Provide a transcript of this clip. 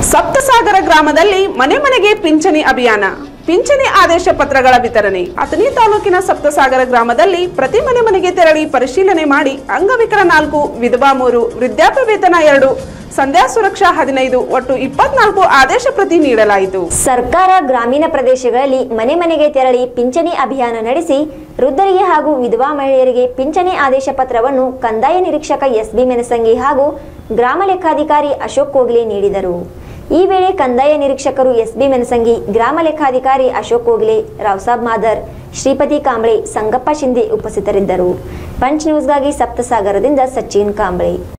ಸಪ್ತಸಾಗರ ಗ್ರಾಮದಲ್ಲಿ ಮನೆ ಮನೆಗೆ ಪಿಂಚಣಿ ಅಭಿಯಾನ ಪಿಂಚಣಿ ಆದೇಶ ಪತ್ರಗಳ ವಿತರಣೆ ಅಥಣಿ ತಾಲೂಕಿನ ಸಪ್ತಸಾಗರ ಗ್ರಾಮದಲ್ಲಿ ಪ್ರತಿ ಮನೆ ಮನೆಗೆ ತೆರಳಿ ಪರಿಶೀಲನೆ ಮಾಡಿ ಅಂಗವಿಕಲ ನಾಲ್ಕು ವಿಧವಾ ಮೂರು ವೃದ್ಧಾಪ್ಯ ವೇತನ ಎರಡು ಸಂಧ್ಯಾ ಸುರಕ್ಷಾ ಹದಿನೈದು ಒಟ್ಟು ಇಪ್ಪತ್ನಾಲ್ಕು ಆದೇಶ ಪ್ರತಿ ನೀಡಲಾಯಿತು ಸರ್ಕಾರ ಗ್ರಾಮೀಣ ಪ್ರದೇಶಗಳಲ್ಲಿ ಮನೆ ಮನೆಗೆ ತೆರಳಿ ಪಿಂಚಣಿ ಅಭಿಯಾನ ನಡೆಸಿ ವೃದ್ಧರಿಗೆ ಹಾಗೂ ವಿಧವಾ ಮಹಿಳೆಯರಿಗೆ ಪಿಂಚಣಿ ಆದೇಶ ಪತ್ರವನ್ನು ಕಂದಾಯ ನಿರೀಕ್ಷಕ ಎಸ್ ಬಿ ಮೆನಸಂಗಿ ಹಾಗೂ ಗ್ರಾಮ ಲೆಕ್ಕಾಧಿಕಾರಿ ಅಶೋಕ್ ಕೋಗ್ಲೆ ನೀಡಿದರು ಈ ವೇಳೆ ಕಂದಾಯ ನಿರೀಕ್ಷಕರು ಎಸ್ ಬಿ ಮೆನಸಂಗಿ ಗ್ರಾಮ ಲೆಕ್ಕಾಧಿಕಾರಿ ಅಶೋಕ್ ಕೋಗ್ಲೆ ರಾವ್ಸಾಬ್ ಮಾದರ್ ಶ್ರೀಪತಿ ಕಾಂಬ್ಳೆ ಸಂಗಪ್ಪ ಶಿಂದೆ ಉಪಸ್ಥಿತರಿದ್ದರು ಪಂಚ್ ನ್ಯೂಸ್ಗಾಗಿ ಸಪ್ತಸಾಗರದಿಂದ ಸಚಿನ್ ಕಾಂಬ್ಳೆ